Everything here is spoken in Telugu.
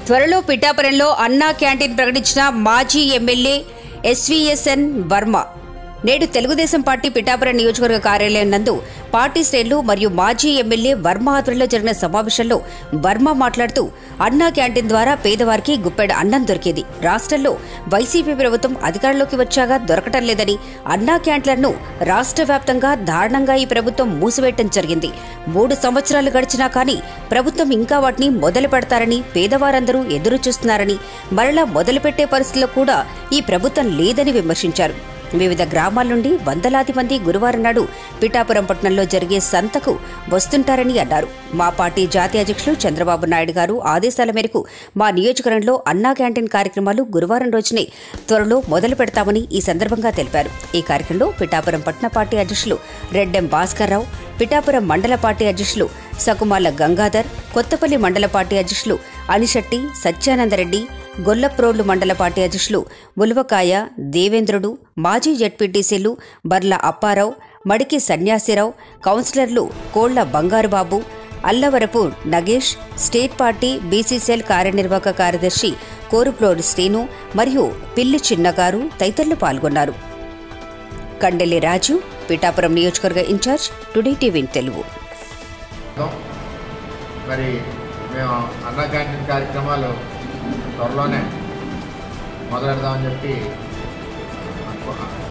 త్వరలో పిఠాపురంలో అన్నా క్యాంటీన్ ప్రకటించిన మాజీ ఎమ్మెల్యే ఎస్వీఎస్ఎన్ వర్మ నేడు తెలుగుదేశం పార్టీ పిఠాపురం నియోజకవర్గ కార్యాలయం నందు పార్టీ శ్రేణులు మరియు మాజీ ఎమ్మెల్యే వర్మ ఆధ్వర్యంలో జరిగిన సమావేశంలో వర్మ మాట్లాడుతూ అన్నా క్యాంటీన్ ద్వారా పేదవారికి గుప్పెడు అన్నం దొరికేది రాష్ట్రంలో వైసీపీ ప్రభుత్వం అధికారంలోకి వచ్చాక దొరకటం లేదని అన్నా క్యాంటీన్లను రాష్ట్ర వ్యాప్తంగా దారుణంగా ఈ ప్రభుత్వం మూసివేయటం జరిగింది మూడు సంవత్సరాలు గడిచినా కానీ ప్రభుత్వం ఇంకా వాటిని మొదలు పెడతారని పేదవారందరూ ఎదురు చూస్తున్నారని మరలా మొదలుపెట్టే పరిస్థితిలో కూడా ఈ ప్రభుత్వం లేదని విమర్శించారు వివిధ గ్రామాల నుండి వందలాది మంది గురువారం నాడు పిఠాపురం పట్టణంలో జరిగే సంతకు వస్తుంటారని అన్నారు మా పార్టీ జాతీయ అధ్యక్షులు చంద్రబాబు నాయుడు గారు ఆదేశాల మేరకు మా నియోజకవర్గంలో అన్నా క్యాంటీన్ కార్యక్రమాలు గురువారం రోజునే త్వరలో మొదలు పెడతామని ఈ సందర్భంగా తెలిపారు ఈ కార్యక్రమంలో పిఠాపురం పట్టణ పార్టీ అధ్యక్షులు రెడ్డెం భాస్కర్రావు పిఠాపురం మండల పార్టీ అధ్యక్షులు సకుమాల గంగాధర్ కొత్తపల్లి మండల పార్టీ అధ్యక్షులు అనిశెట్టి సత్యానందరెడ్డి గొల్లప్రోళ్లు మండల పార్టీ అధ్యక్షులు ములువకాయ దేవేంద్రుడు మాజీ జడ్పీటీసీలు బర్ల అప్పారావు మడికి సన్యాసిరావు కౌన్సిలర్లు Kolla Bangarubabu Allavarapu Nagesh state party BCCL కార్యనిర్వాహక కార్యదర్శి కోరుప్రోడు శ్రీను మరియు పిల్లి చిన్నగారు తదితరులు పాల్గొన్నారు కండెల్లి రాజు పిఠాపురం నియోజకవర్గ ఇన్ఛార్జ్ టుడే టీవీ తెలుగు మరి మేము అన్న క్యాంటీన్ కార్యక్రమాలు త్వరలోనే మొదలెడదామని చెప్పి అనుకో